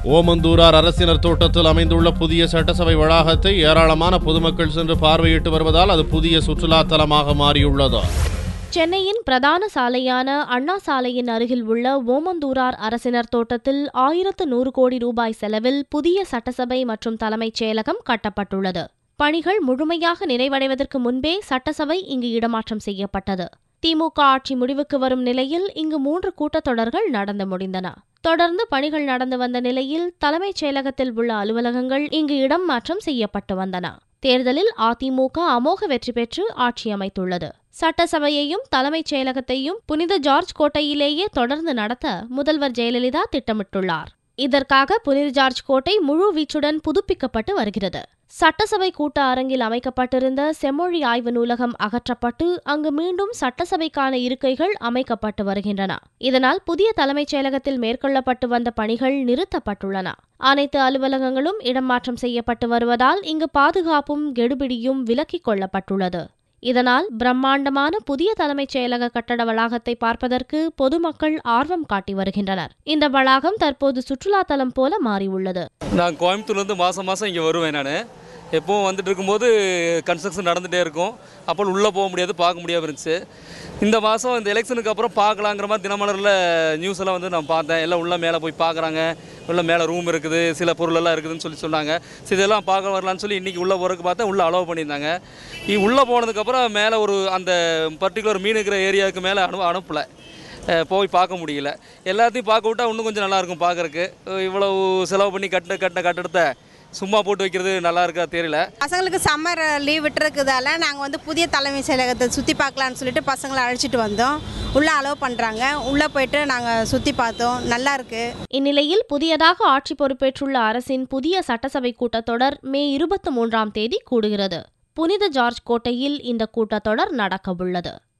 ஓமந்தூரார் அரசினர் தோட்டத்தில் அமைந்துள்ள புதிய சட்டசபை வளாகத்தை ஏராளமான பொதுமக்கள் சென்று பார்வையிட்டு வருவதால் அது புதிய சுற்றுலா தலமாக மாறியுள்ளது சென்னையின் பிரதான சாலையான அண்ணா சாலையின் அருகில் உள்ள ஓமந்தூரார் அரசினர் தோட்டத்தில் ஆயிரத்து நூறு கோடி ரூபாய் செலவில் புதிய சட்டசபை மற்றும் தலைமைச் செயலகம் கட்டப்பட்டுள்ளது பணிகள் முழுமையாக நிறைவடைவதற்கு முன்பே சட்டசபை இங்கு இடமாற்றம் செய்யப்பட்டது திமுக ஆட்சி முடிவுக்கு வரும் நிலையில் இங்கு மூன்று கூட்டத்தொடர்கள் நடந்து முடிந்தன தொடர்ந்து பணிகள் நடந்து வந்த நிலையில் தலைமைச் செயலகத்தில் உள்ள அலுவலகங்கள் இங்கு இடம் மாற்றம் செய்யப்பட்டு வந்தன தேர்தலில் அதிமுக அமோக வெற்றி பெற்று ஆட்சி அமைத்துள்ளது சட்டசபையையும் தலைமைச் செயலகத்தையும் புனித ஜார்ஜ் கோட்டையிலேயே தொடர்ந்து நடத்த முதல்வர் ஜெயலலிதா திட்டமிட்டுள்ளார் இதற்காக புனித ஜார்ஜ் கோட்டை முழு வீச்சுடன் புதுப்பிக்கப்பட்டு வருகிறது சட்டசபை கூட்ட அரங்கில் அமைக்கப்பட்டிருந்த செம்மொழி ஆய்வு நூலகம் அகற்றப்பட்டு அங்கு மீண்டும் சட்டசபைக்கான இருக்கைகள் அமைக்கப்பட்டு வருகின்றன இதனால் புதிய தலைமைச் செயலகத்தில் மேற்கொள்ளப்பட்டு வந்த பணிகள் நிறுத்தப்பட்டுள்ளன அனைத்து அலுவலகங்களும் இடமாற்றம் செய்யப்பட்டு வருவதால் இங்கு பாதுகாப்பும் கெடுபிடியும் விலக்கிக் கொள்ளப்பட்டுள்ளது இதனால் பிரம்மாண்டமான புதிய தலைமைச் செயலக கட்டட வளாகத்தை பார்ப்பதற்கு பொதுமக்கள் ஆர்வம் காட்டி வருகின்றனர் இந்த வளாகம் தற்போது சுற்றுலா தலம் போல மாறியுள்ளது நான் கோயம்புத்தூர்லேருந்து மாதம் மாதம் இங்கே வருவேன் நான் எப்பவும் வந்துட்டு இருக்கும்போது கன்ஸ்ட்ரக்ஷன் நடந்துகிட்டே இருக்கும் அப்போ உள்ளே போக முடியாது பார்க்க முடியாமல் இருந்துச்சு இந்த மாதம் இந்த எலெக்ஷனுக்கு அப்புறம் பார்க்கலாங்கிற மாதிரி தினமலரில் நியூஸ் எல்லாம் வந்து நான் பார்த்தேன் எல்லாம் உள்ள மேலே போய் பார்க்குறாங்க உள்ள மேலே ரூம் இருக்குது சில பொருள் எல்லாம் இருக்குதுன்னு சொல்லி சொன்னாங்க சரி இதெல்லாம் பார்க்க வரலான்னு சொல்லி இன்றைக்கி உள்ளே போகிறதுக்கு பார்த்தா உள்ளே அலோவ் பண்ணியிருந்தாங்க இ உள்ளே போனதுக்கப்புறம் மேலே ஒரு அந்த பர்டிகுலர் மீன் இருக்கிற ஏரியாவுக்கு மேலே அனு அனுப்பலை அஹ் போய் பார்க்க முடியல எல்லாத்தையும் பார்க்க விட்டா இன்னும் கொஞ்சம் நல்லாயிருக்கும் பார்க்குறக்கு இவ்வளவு செலவு பண்ணி கட்ட கட்ட கட்டடத்தை சும்மா போட்டு வைக்கிறது நல்லா இருக்கா தெரியல பசங்களுக்கு சம்மர் லீவ் விட்டுருக்குதால நாங்கள் வந்து புதிய தலைமை செயலகத்தை சுற்றி பார்க்கலான்னு சொல்லிட்டு பசங்களை அழைச்சிட்டு வந்தோம் உள்ளே அலோவ் பண்ணுறாங்க உள்ளே போயிட்டு நாங்கள் சுற்றி பார்த்தோம் நல்லா இருக்கு இந்நிலையில் புதியதாக ஆட்சி பொறுப்பேற்றுள்ள அரசின் புதிய சட்டசபை கூட்டத்தொடர் மே இருபத்தி மூன்றாம் தேதி கூடுகிறது புனித ஜார்ஜ் கோட்டையில் இந்த கூட்டத்தொடர் நடக்கவுள்ளது